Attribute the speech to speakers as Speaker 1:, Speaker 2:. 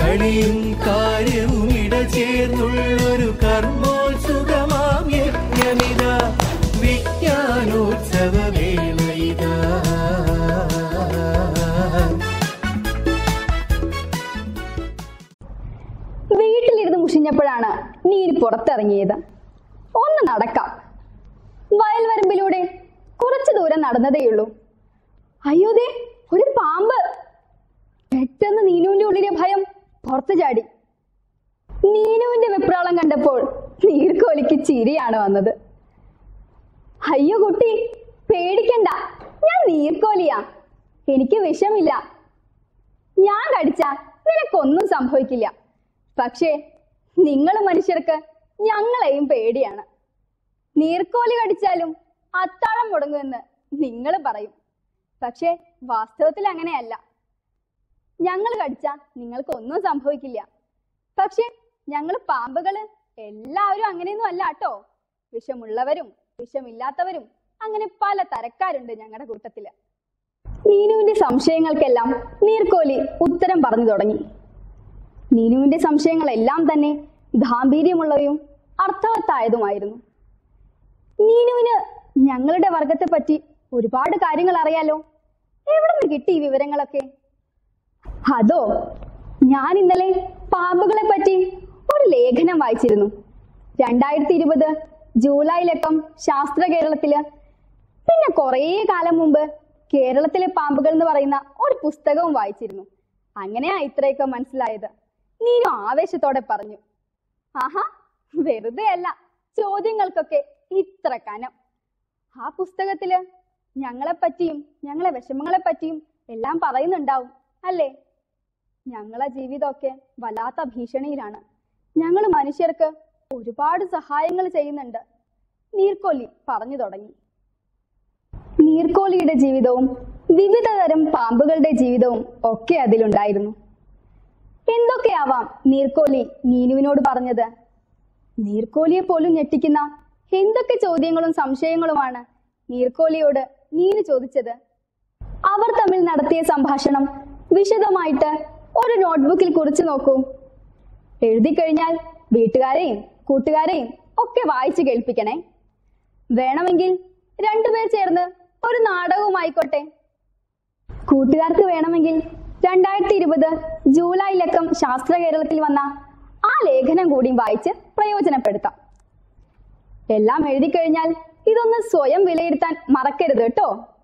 Speaker 1: കളിയും കാര്യവും ഇടചേർന്നുള്ളൊരു കർമ്മോത്സുകമാം യജ്ഞമിത വിജ്ഞാനോത്സവ വേളയിതാ
Speaker 2: വീട്ടിലിരുന്ന് മുഷിഞ്ഞപ്പോഴാണ് നീര് പുറത്തിറങ്ങിയത് ഒന്ന് നടക്കാം വയൽവരമ്പിലൂടെ കുറച്ചു ദൂരം നടന്നതേയുള്ളൂ അയ്യോ ദേ ഒരു പാമ്പ് പെട്ടെന്ന് നീനുവിന്റെ ഉള്ളിലെ ഭയം പുറത്തു ചാടി നീനുവിന്റെ വെപ്രാളം കണ്ടപ്പോൾ നീർക്കോലിക്ക് ചിരിയാണ് വന്നത് അയ്യോ കുട്ടി പേടിക്കണ്ട ഞാൻ നീർക്കോലിയാ എനിക്ക് വിഷമില്ല ഞാൻ കടിച്ച നിനക്കൊന്നും സംഭവിക്കില്ല പക്ഷേ നിങ്ങൾ മനുഷ്യർക്ക് ഞങ്ങളെയും പേടിയാണ് നീർക്കോലി കടിച്ചാലും അത്താഴം മുടങ്ങുമെന്ന് നിങ്ങൾ പറയും പക്ഷേ വാസ്തവത്തിൽ അങ്ങനെയല്ല ഞങ്ങൾ കടിച്ചാ നിങ്ങൾക്കൊന്നും സംഭവിക്കില്ല പക്ഷെ ഞങ്ങൾ പാമ്പുകള് എല്ലാവരും അങ്ങനെയൊന്നും അല്ല കേട്ടോ വിഷമുള്ളവരും വിഷമില്ലാത്തവരും അങ്ങനെ പല തരക്കാരുണ്ട് ഞങ്ങളുടെ കൂട്ടത്തില് നീനുവിന്റെ സംശയങ്ങൾക്കെല്ലാം നീർക്കോലി ഉത്തരം പറഞ്ഞു തുടങ്ങി നീനുവിന്റെ സംശയങ്ങളെല്ലാം തന്നെ ഗാംഭീര്യമുള്ളവയും അർത്ഥവത്തായതുമായിരുന്നു നീനുവിന് ഞങ്ങളുടെ വർഗത്തെ പറ്റി ഒരുപാട് കാര്യങ്ങൾ അറിയാലോ എവിടെ നിന്ന് കിട്ടി ഈ വിവരങ്ങളൊക്കെ അതോ ഞാൻ ഇന്നലെ പാമ്പുകളെ പറ്റി ഒരു ലേഖനം വായിച്ചിരുന്നു രണ്ടായിരത്തി ഇരുപത് ജൂലൈ ലക്കം ശാസ്ത്ര കേരളത്തില് പിന്നെ കുറേ കാലം മുമ്പ് കേരളത്തിലെ പാമ്പുകൾ എന്ന് പറയുന്ന ഒരു പുസ്തകവും വായിച്ചിരുന്നു അങ്ങനെയാ ഇത്രയൊക്കെ മനസ്സിലായത് നീനു ആവേശത്തോടെ പറഞ്ഞു ആഹാ വെറുതെ അല്ല ചോദ്യങ്ങൾക്കൊക്കെ ഇത്ര കനം ആ പുസ്തകത്തില് ഞങ്ങളെ പറ്റിയും ഞങ്ങളെ വിഷമങ്ങളെ പറ്റിയും എല്ലാം പറയുന്നുണ്ടാവും അല്ലേ ഞങ്ങളെ ജീവിതമൊക്കെ വല്ലാത്ത ഭീഷണിയിലാണ് ഞങ്ങൾ മനുഷ്യർക്ക് ഒരുപാട് സഹായങ്ങൾ ചെയ്യുന്നുണ്ട് നീർക്കോലി പറഞ്ഞു തുടങ്ങി നീർക്കോലിയുടെ ജീവിതവും വിവിധ തരം പാമ്പുകളുടെ ജീവിതവും ഒക്കെ അതിലുണ്ടായിരുന്നു എന്തൊക്കെയാവാം നീർക്കോലി നീനുവിനോട് പറഞ്ഞത് നീർക്കോലിയെ പോലും ഞെട്ടിക്കുന്ന എന്തൊക്കെ ചോദ്യങ്ങളും സംശയങ്ങളുമാണ് നീർക്കോലിയോട് നീനു ചോദിച്ചത് അവർ തമ്മിൽ നടത്തിയ സംഭാഷണം വിശദമായിട്ട് ഒരു നോട്ട്ബുക്കിൽ കുറിച്ചു നോക്കൂ എഴുതി കഴിഞ്ഞാൽ വീട്ടുകാരെയും കൂട്ടുകാരെയും ഒക്കെ വായിച്ചു കേൾപ്പിക്കണേ വേണമെങ്കിൽ രണ്ടുപേർ ചേർന്ന് ഒരു നാടകവുമായിക്കോട്ടെ കൂട്ടുകാർക്ക് വേണമെങ്കിൽ രണ്ടായിരത്തി ഇരുപത് ജൂലൈ ലക്കം ശാസ്ത്ര കേരളത്തിൽ വന്ന ആ ലേഖനം കൂടി വായിച്ച് പ്രയോജനപ്പെടുത്താം എല്ലാം എഴുതി കഴിഞ്ഞാൽ ഇതൊന്ന് സ്വയം വിലയിരുത്താൻ മറക്കരുത് കേട്ടോ